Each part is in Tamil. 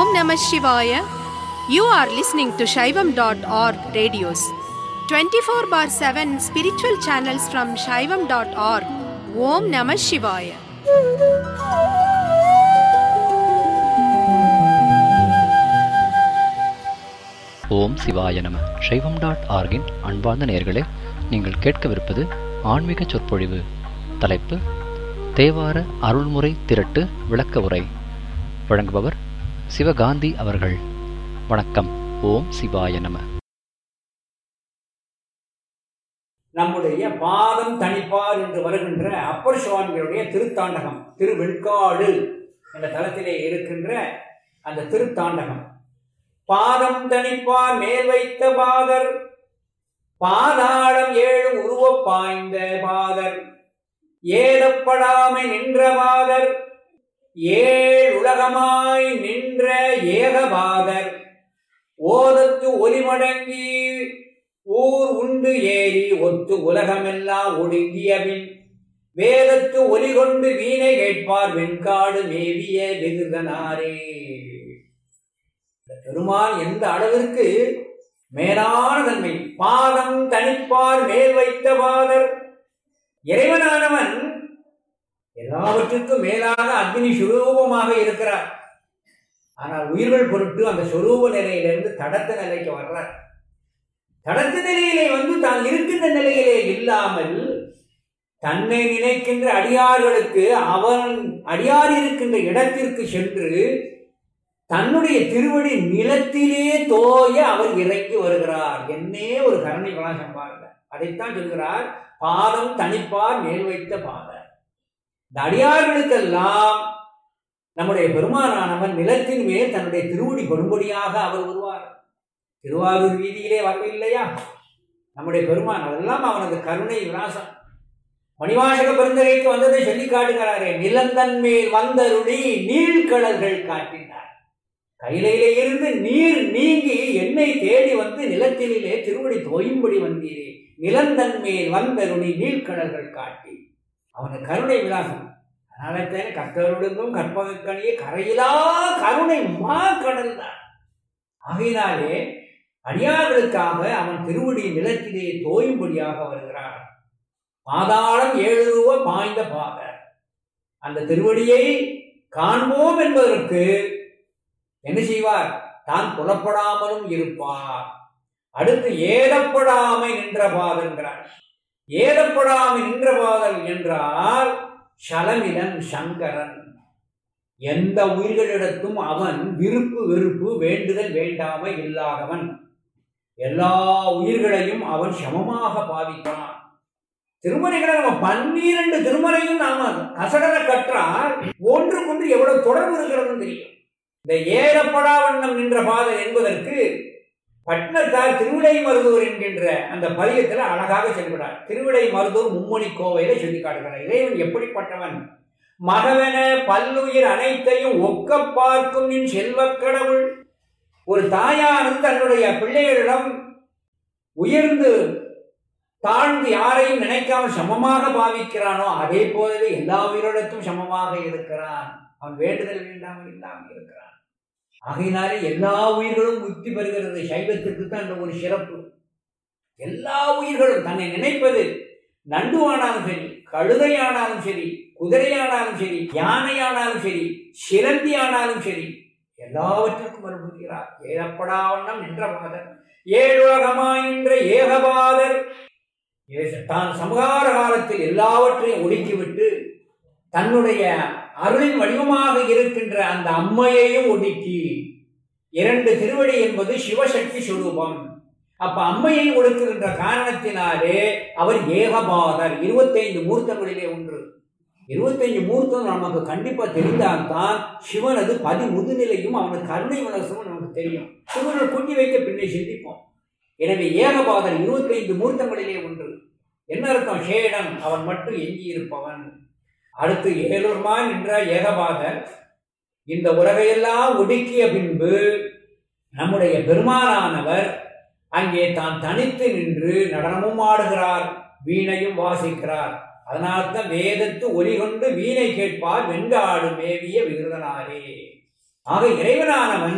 Om Namah Shivaya. You are listening to Shaivam.org radios. 24 bar 7 spiritual channels from Shaivam.org. Om Namah Shivaya. ஓம் சிவாய நம சைவம் டாட் ஆர்கின் அன்பார்ந்த நேயர்களே நீங்கள் கேட்கவிருப்பது ஆன்மீக சொற்பொழிவு தலைப்பு தேவார அருள்முறை திரட்டு விளக்க உரை வழங்குபவர் சிவகாந்தி அவர்கள் வணக்கம் ஓம் சிவாய நம நம்முடைய பாதம் தணிப்பார் என்று வருகின்ற அப்பர் சுவாமிகளுடைய திருத்தாண்டகம் திருவெண்காடு என்ற தலத்திலே இருக்கின்ற அந்த திருத்தாண்டகம் பாதம் தணிப்பார் மேல் வைத்த பாதர் பாதாளம் ஏழு உருவப் பாய்ந்த பாதர் ஏதப்படாமை நின்ற பாதர் ஏழ் உலகமாய் நின்ற ஏகபாதர் ஓதத்து ஒலிமடங்கி ஊர் உண்டு ஏறி ஒத்து உலகமெல்லாம் ஒடுங்கியபின் வேதத்து ஒலி கொண்டு வீணை கேட்பார் வெண்காடு மேவிய வெகுதனாரே இந்த பெருமான் எந்த அளவிற்கு மேலான தன்மை பாதம் தனிப்பார் மேல் வைத்த பாதர் இறைவனானவன் எல்லாவற்றுக்கும் மேலாக அக்னி சுரூபமாக இருக்கிறார் ஆனால் உயிர்கள் பொருட்டு அந்த சொரூப நிலையிலிருந்து தடத்த நிலைக்கு வர்றார் தடத்த நிலையிலே வந்து தான் இருக்கின்ற நிலையிலே இல்லாமல் தன்னை நினைக்கின்ற அடியார்களுக்கு அவன் அடியார் இருக்கின்ற இடத்திற்கு சென்று தன்னுடைய திருவடி நிலத்திலே தோய அவர் இறங்கி வருகிறார் என்னே ஒரு கருணை விளாசம் பாருங்க அதைத்தான் சொல்கிறார் பாதம் தனிப்பார் மேல் வைத்த பாதம் இந்த அடியார்களுக்கெல்லாம் நம்முடைய பெருமானானவன் நிலத்தின் மேல் தன்னுடைய திருவடி படும்படியாக அவர் வருவார் திருவாரூர் வீதியிலே வரவில்லையா நம்முடைய பெருமான் அதெல்லாம் அவனது கருணை விலாசம் மணிவாசக பெருந்தகைக்கு வந்ததை சொல்லி காட்டுகிறாரே நிலந்தன் மேல் வந்தருளி நீழ்கடல்கள் காட்டினார் கையிலே இருந்து நீர் நீங்கி என்னை தேடி வந்து நிலத்திலே திருவடி தோயும்படி வந்தீரே நிலந்தன் மேல் வந்தருளி நீழ்கடல்கள் காட்டி அவனது கருணை விலாசம் அதனால கர்த்தருடனும் கற்பகக்கணியே கரையிலா கருணை மா கடல் தான் ஆகையினாலே அடியார்களுக்காக அவன் திருவடி நிலத்திலே தோயும்படியாக வருகிறார் பாதாளம் ஏழு ரூப பாய்ந்த பாத அந்த திருவடியை காண்போம் என்பதற்கு என்ன செய்வார் தான் புலப்படாமலும் இருப்பார் அடுத்து ஏதப்படாமை நின்ற பாதங்கிறார் ஏதப்படாமை நின்ற பாதல் என்றால் சலமிலன் சங்கரன் எந்த உயிர்களிடத்தும் அவன் விருப்பு வெறுப்பு வேண்டுதல் வேண்டாமை இல்லாதவன் எல்லா உயிர்களையும் அவன் சமமாக பாவிக்கிறான் திருமறைகளை நம்ம பன்னிரண்டு திருமறையும் நாம கசடர கற்றால் ஒன்றுக்கொன்று எவ்வளவு தொடர்பு இருக்கிறதுன்னு தெரியும் இந்த ஏறப்படா வண்ணம் நின்ற பாதல் என்பதற்கு பட்னத்தார் திருவிடை மருதூர் என்கின்ற அந்த பதியத்தில் அழகாக செல்கிறார் திருவிடை மருதூர் மும்மணி கோவையில சொல்லி காட்டுகிறார் இறைவன் எப்படிப்பட்டவன் மகவென பல்லுயிர் அனைத்தையும் ஒக்க பார்க்கும் நின் செல்வக் கடவுள் ஒரு தாயானது தன்னுடைய பிள்ளைகளிடம் உயர்ந்து தாழ்ந்து யாரையும் நினைக்காமல் சமமாக பாவிக்கிறானோ அதே போலவே எல்லா உயிரிடத்தும் சமமாக இருக்கிறான் அவன் வேண்டுதல் வேண்டாமல் இல்லாமல் இருக்கிறான் ஆகையினாலே எல்லா உயிர்களும் முக்தி பெறுகிறது சைவத்திற்கு தான் அந்த ஒரு சிறப்பு எல்லா உயிர்களும் தன்னை நினைப்பது நண்டுவானாலும் சரி கழுதையானாலும் சரி குதிரையானாலும் சரி யானையானாலும் சரி சிலந்தி ஆனாலும் சரி எல்லாவற்றுக்கும் வருகிறார் ஏதப்படாவண்ணம் நின்ற பாதர் ஏழுலகமாயின்ற ஏகபாதர் தான் சமகார காலத்தில் எல்லாவற்றையும் ஒடுக்கிவிட்டு தன்னுடைய அருளின் வடிவமாக இருக்கின்ற அந்த அம்மையையும் ஒடுக்கி இரண்டு திருவடி என்பது சிவசக்தி சுரூபம் அப்ப அம்மையை ஒடுக்குகின்ற காரணத்தினாலே அவர் ஏகபாதர் இருபத்தைந்து மூர்த்தங்களிலே ஒன்று இருபத்தைந்து மூர்த்தம் நமக்கு கண்டிப்பா தெரிந்தால்தான் சிவனது பதி முதுநிலையும் அவனது கருணை மனசும் நமக்கு தெரியும் சிவனை கொண்டு வைக்க பின்னே சிந்திப்போம் எனவே ஏகபாதர் இருபத்தைந்து மூர்த்தங்களிலே ஒன்று என்ன அர்த்தம் ஷேடன் அவன் மட்டும் எஞ்சி இருப்பவன் அடுத்து ஏழுமான் என்ற ஏகபாதர் இந்த உலகையெல்லாம் ஒடுக்கிய பின்பு நம்முடைய பெருமானானவர் அங்கே தான் தனித்து நின்று நடனமும் ஆடுகிறார் வீணையும் வாசிக்கிறார் அதனால்தான் வேதத்து ஒலி கொண்டு வீணை கேட்பார் வெண்காடு மேவிய விருதனாரே ஆக இறைவனானவன்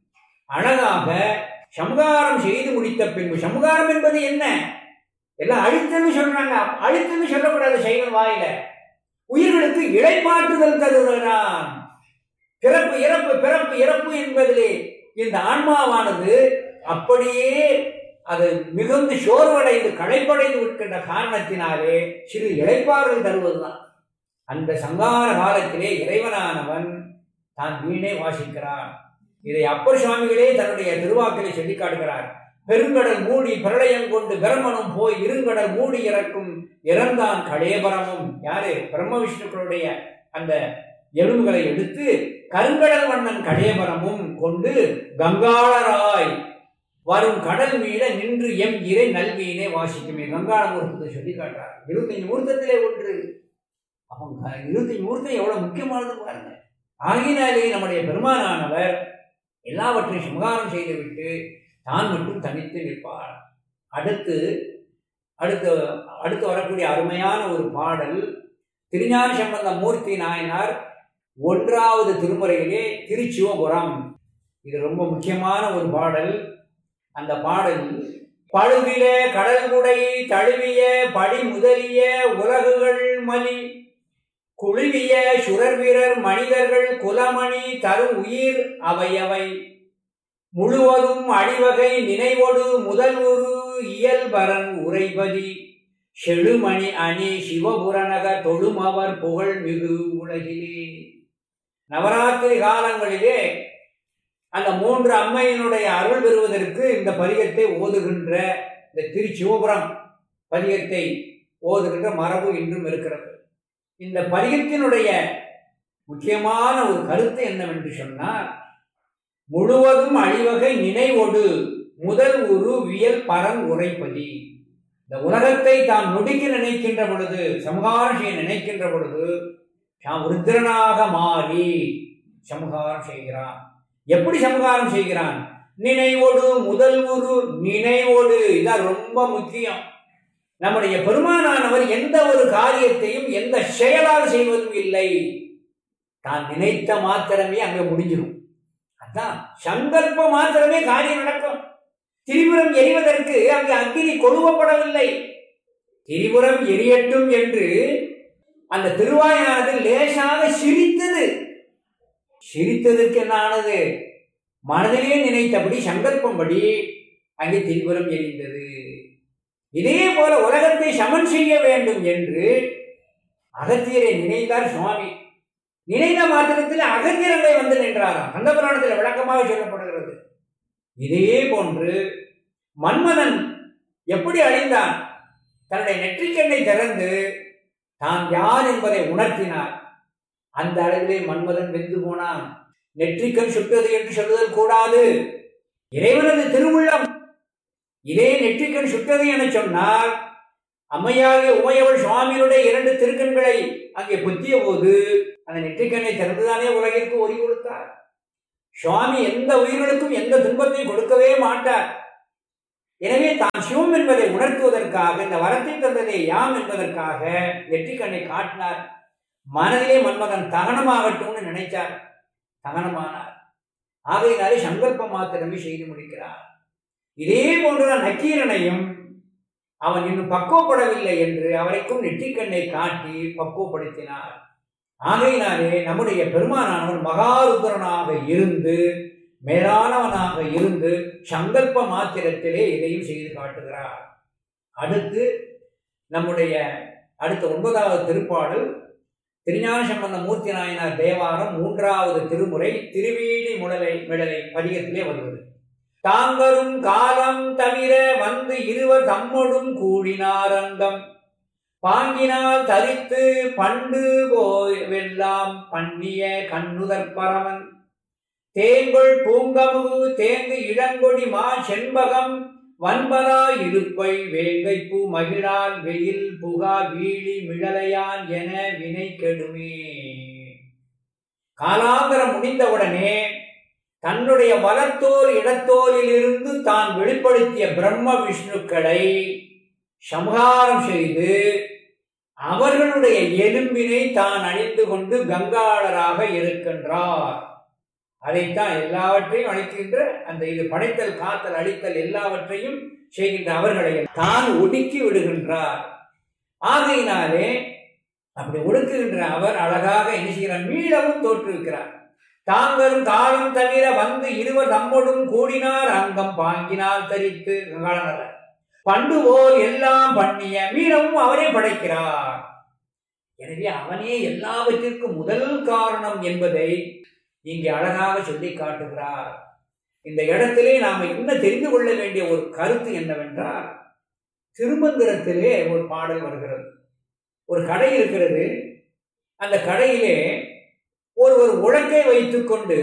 அழகாக சமுகாரம் செய்து முடித்த பின்பு சமுகாரம் என்பது என்ன எல்லாம் அழுத்தன்னு சொல்றாங்க அழுத்தன்னு சொல்லக்கூடாது சைவன் வாயில உயிர்களுக்கு இழைப்பாற்றுதல் தருகிறான் பிறப்பு இறப்பு பிறப்பு இறப்பு என்பதிலே இந்த ஆன்மாவானது அப்படியே அது மிகுந்து சோர்வடைந்து களைப்படைந்து விற்கின்ற காரணத்தினாலே சிறு இழைப்பாறுதல் தருவதுதான் அந்த சங்கார காலத்திலே இறைவனானவன் தான் வீணே வாசிக்கிறான் இதை அப்பர் சுவாமிகளே தன்னுடைய திருவாக்கிலே சொல்லி காட்டுகிறார் பெருங்கடல் மூடி பிரளயம் கொண்டு பிரமனும் போய் இருங்கடல் மூடி இறக்கும் இறந்தான் கலேபரமும் யாரு பிரம்ம விஷ்ணுக்களுடைய அந்த எலும்புகளை எடுத்து கருங்கடல் வண்ணன் கலேபரமும் கொண்டு கங்காளராய் வரும் கடல் மீத நின்று எம் இறை நல்வியினை வாசிக்குமே கங்காள மூர்த்தத்தை சொல்லி காட்டுறார் இருபத்தஞ்சு மூர்த்தத்திலே ஒன்று அவங்க இருபத்தஞ்சு மூர்த்தம் எவ்வளவு முக்கியமானது பாருங்க ஆகினாலே நம்முடைய பெருமானானவர் எல்லாவற்றையும் சமகாரம் செய்துவிட்டு தான் மட்டும் தனித்து நிற்பார் அடுத்து அடுத்து அடுத்து வரக்கூடிய அருமையான ஒரு பாடல் திருஞான சம்பந்த மூர்த்தி நாயனார் ஒன்றாவது திருமுறையிலே திருச்சிவபுரம் இது ரொம்ப முக்கியமான ஒரு பாடல் அந்த பாடல் பழுவில கடல்குடை தழுவிய படி முதலிய உலகுகள் மலி குழுவிய சுரர் வீரர் மனிதர்கள் குலமணி தரும் உயிர் அவையவை முழுவதும் அடிவகை நினைவொடு முதல் ஒரு இயல்பரன் உரைபதி செழுமணி அணி சிவபுரநக தொழுமவர் புகழ் மிகு உலகிலே நவராத்திரி காலங்களிலே அந்த மூன்று அம்மையினுடைய அருள் பெறுவதற்கு இந்த பதிகத்தை ஓதுகின்ற இந்த திருச்சிவபுரம் பதிகத்தை ஓதுகின்ற மரபு இன்றும் இருக்கிறது இந்த பதிகத்தினுடைய முக்கியமான ஒரு கருத்து என்னவென்று சொன்னால் முழுவதும் அழிவகை நினைவொடு முதல் உரு வியல் பரன் உரைப்பதி இந்த உலகத்தை தாம் நொடிக்க நினைக்கின்ற பொழுது சமகாரம் செய்ய நினைக்கின்ற பொழுது தாம் ருத்ரனாக மாறி சமகாரம் செய்கிறான் எப்படி சமகாரம் செய்கிறான் நினைவோடு முதல் உரு நினைவோடு இதான் ரொம்ப முக்கியம் நம்முடைய பெருமானானவர் எந்த ஒரு காரியத்தையும் எந்த செயலால் செய்வதும் இல்லை தான் நினைத்த மாத்திரமே அங்க முடிஞ்சிடும் அதான் சங்கல்பம் மாத்திரமே காரியம் நடக்கும் திரிபுரம் எரிவதற்கு அங்கு அக்கினி கொழுவப்படவில்லை திரிபுரம் எரியட்டும் என்று அந்த திருவாயானது லேசாக சிரித்தது சிரித்ததற்கு என்ன ஆனது மனதிலே நினைத்தபடி சங்கல்பம்படி அங்கே திரிபுரம் எரிந்தது இதே போல உலகத்தை சமன் செய்ய வேண்டும் என்று அகத்தியரை நினைத்தார் சுவாமி நினைந்த மாத்திரத்தில் அகத்தியரங்களை வந்து நின்றாராம் கந்த புராணத்தில் விளக்கமாக சொல்லப்படுகிறது இதே போன்று மன்மதன் எப்படி அழிந்தான் தன்னுடைய நெற்றிக்கண்ணை திறந்து தான் யார் என்பதை உணர்த்தினார் அந்த அளவிலே மன்மதன் வெந்து போனான் நெற்றிக்கண் சுட்டது என்று சொல்லுதல் கூடாது இறைவனது திருவுள்ளம் இதே நெற்றிக்கண் சுட்டது என சொன்னால் அம்மையாகிய உமையவள் சுவாமியுடைய இரண்டு திருக்கண்களை அங்கே பொத்திய போது அந்த நெற்றிக்கண்ணை திறந்துதானே உலகிற்கு ஒளி கொடுத்தார் சுவாமி எந்த உயிர்களுக்கும் எந்த துன்பத்தையும் கொடுக்கவே மாட்டார் எனவே தான் சிவம் என்பதை உணர்த்துவதற்காக இந்த வரத்தை தந்ததை யாம் என்பதற்காக நெற்றிக்கண்ணை காட்டினார் மனதிலே மன்மகன் தகனமாகட்டும்னு நினைச்சார் தகனமானார் ஆகையினாலே சங்கல்பம் மாத்திரமே செய்து முடிக்கிறார் இதே போன்றுதான் நக்கீரனையும் அவன் இன்னும் பக்குவப்படவில்லை என்று அவரைக்கும் நெற்றிக்கண்ணை காட்டி பக்குவப்படுத்தினார் ஆகையினாலே நம்முடைய பெருமானானவன் மகாருத்ரனாக இருந்து மேலானவனாக இருந்து சங்கல்ப மாத்திரத்திலே இதையும் செய்து காட்டுகிறார் அடுத்து நம்முடைய அடுத்த ஒன்பதாவது திருப்பாடல் திருஞான சம்பந்த மூர்த்தி நாயனார் தேவாரம் மூன்றாவது திருமுறை திருவீடி முடலை மிடலை பதிகத்திலே வருவது தாங்கரும் காலம் தவிர வந்து இருவர் தம்மொடும் கூடினாரங்கம் பாங்கினால் தரித்து பண்டு போய் வெல்லாம் பண்ணிய கண்ணுதற் பரமன் தேங்கொள் பூங்கமுகு தேங்கு இளங்கொடி மா செண்பகம் வன்பரா இருப்பை வேங்கை பூ மகிழால் வெயில் புகா வீழி மிழலையான் என வினை கெடுமே காலாந்தரம் முடிந்தவுடனே தன்னுடைய வலத்தோல் இடத்தோலிலிருந்து தான் வெளிப்படுத்திய பிரம்ம விஷ்ணுக்களை சம்ஹாரம் செய்து அவர்களுடைய எலும்பினை தான் அணிந்து கொண்டு கங்காளராக இருக்கின்றார் அதைத்தான் எல்லாவற்றையும் அளிக்கின்ற அந்த இது படைத்தல் காத்தல் அழித்தல் எல்லாவற்றையும் செய்கின்ற அவர்களை தான் ஒடுக்கி விடுகின்றார் ஆகையினாலே அப்படி ஒடுக்குகின்ற அவர் அழகாக என்ன செய்கிறார் மீளவும் தோற்றுவிக்கிறார் தாங்களும் காலம் தவிர வந்து இருவர் தம்மொடும் கூடினார் அங்கம் பாங்கினால் தரித்து காலனர் பண்டு போல் எல்லாம் பண்ணிய மீளவும் அவரே படைக்கிறார் எனவே அவனே எல்லாவற்றிற்கும் முதல் காரணம் என்பதை இங்கே அழகாக சொல்லி காட்டுகிறார் இந்த இடத்திலே நாம் இன்னும் தெரிந்து கொள்ள வேண்டிய ஒரு கருத்து என்னவென்றால் திருமந்திரத்திலே ஒரு பாடல் வருகிறது ஒரு கடை இருக்கிறது அந்த கடையிலே ஒருவர் உலக்கை வைத்துக்கொண்டு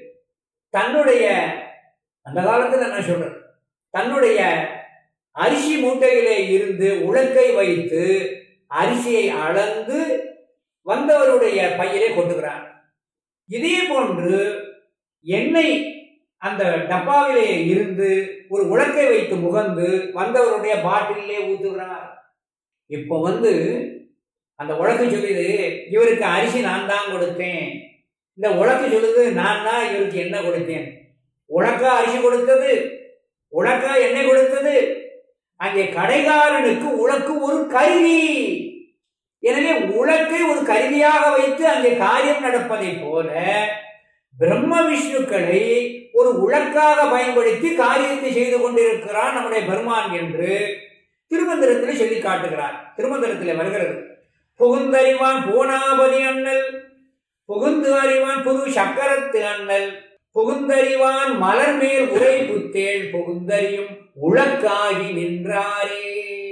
தன்னுடைய அந்த காலத்தில் என்ன சொல்றேன் தன்னுடைய அரிசி மூட்டையிலே இருந்து உலக்கை வைத்து அரிசியை அளந்து வந்தவருடைய பையிலே கொண்டுகிறார் இதே போன்று எண்ணெய் அந்த டப்பாவிலே இருந்து ஒரு உலக்கை வைத்து முகந்து வந்தவருடைய பாட்டிலே ஊத்துகிறார் இப்போ வந்து அந்த உலக்கு சொல்லுது இவருக்கு அரிசி நான் தான் கொடுத்தேன் இந்த உலக்கு சொல்லுது நான் தான் இவருக்கு என்ன கொடுத்தேன் உலக்கா அரிசி கொடுத்தது உலக்கா எண்ணெய் கொடுத்தது அங்கே கடைகாரனுக்கு உலக்கு ஒரு கருவி எனவே உலக்கை ஒரு கருவியாக வைத்து அங்கே காரியம் நடப்பதை போல பிரம்ம விஷ்ணுக்களை ஒரு உலக்காக பயன்படுத்தி காரியத்தை செய்து கொண்டிருக்கிறான் நம்முடைய பெருமான் என்று திருமந்திரத்தில் சொல்லி காட்டுகிறார் திருமந்திரத்தில் வருகிறது புகுந்தறிவான் பூனாபதி அண்ணல் புகுந்து அறிவான் புது சக்கரத்து அண்ணல் புகுந்தறிவான் மலர் மேல் உரை புத்தேள் புகுந்தறியும் உலக்காகி நின்றாரே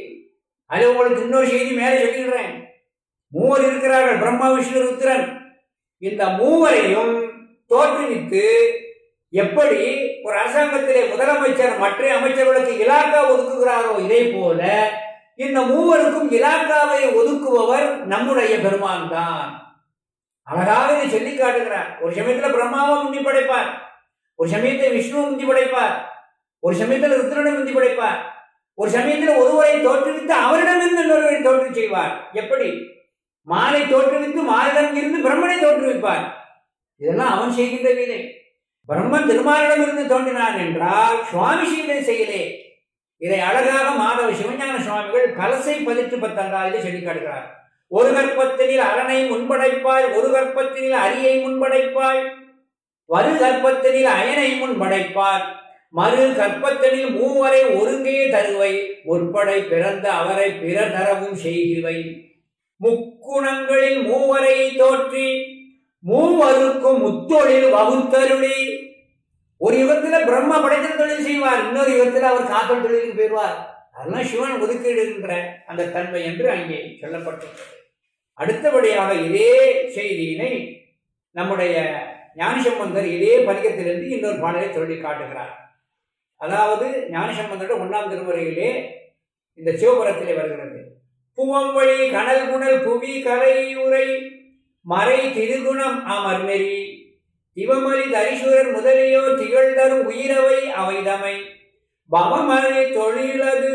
அது உங்களுக்கு இன்னொரு செய்தி மேலே சொல்லிடுறேன் மூவர் இருக்கிறார்கள் பிரம்மா விஷ்ணு ருத்ரன் இந்த மூவரையும் தோற்றுவித்து எப்படி ஒரு அரசாங்கத்திலே முதலமைச்சர் மற்ற அமைச்சர்களுக்கு இலாக்கா ஒதுக்குகிறாரோ இதே போல இந்த மூவருக்கும் இலாக்காவை ஒதுக்குபவர் நம்முடைய பெருமான் தான் அழகாக இதை சொல்லி காட்டுகிறார் ஒரு சமயத்துல பிரம்மாவை முந்தி படைப்பார் ஒரு சமயத்தில் விஷ்ணுவை முந்தி படைப்பார் ஒரு சமயத்தில் ருத்ரனை முந்தி படைப்பார் ஒரு சமயத்தில் ஒருவரை தோற்றுவித்து அவரிடமிருந்து இன்னொருவரை தோற்று செய்வார் எப்படி மாலை தோற்றுவித்து மாலிடம் இருந்து பிரம்மனை தோற்றுவிப்பார் இதெல்லாம் அவன் செய்கின்ற வீதை பிரம்மன் திருமாலிடமிருந்து தோன்றினான் என்றால் சுவாமி செய்த செயலே இதை அழகாக மாதவ சிவஞான சுவாமிகள் கலசை பதிற்று பத்தங்காலிலே சொல்லி காட்டுகிறார் ஒரு கற்பத்தினில் அரணை முன்படைப்பாய் ஒரு கற்பத்தினில் அரியை முன்படைப்பாய் வரு கற்பத்தினில் அயனை முன்படைப்பார் மறு கற்பத்தனில் மூவரை ஒருங்கே தருவை முற்படை பிறந்த அவரை பிறர் தரவும் செய்கிவை முக்குணங்களில் மூவரை தோற்றி மூவருக்கும் முத்தொழில் வகுத்தருளி ஒரு யுகத்துல பிரம்மா படைத்தல் தொழில் செய்வார் இன்னொரு யுகத்தில் அவர் காத்தல் தொழிலுக்கு போயிடுவார் அதெல்லாம் சிவன் ஒதுக்கீடுகின்ற அந்த தன்மை என்று அங்கே சொல்லப்பட்டுள்ளது அடுத்தபடியாக இதே செய்தியினை நம்முடைய ஞானசம்பந்தர் இதே பதிகத்திலிருந்து இன்னொரு பாடலை சொல்லி காட்டுகிறார் அதாவது ஞானசம்பந்தோட ஒன்றாம் திருமுறையிலே இந்த சிவபுரத்திலே வருகிறது புவம்பொழி கனல் குணல் புவி கரை உரை மறை திருகுணம் அமர் நெறி திவமலி தரிசூரர் முதலியோ திகழ்தரும் உயிரவை அவைதமை பவமறை தொழிலது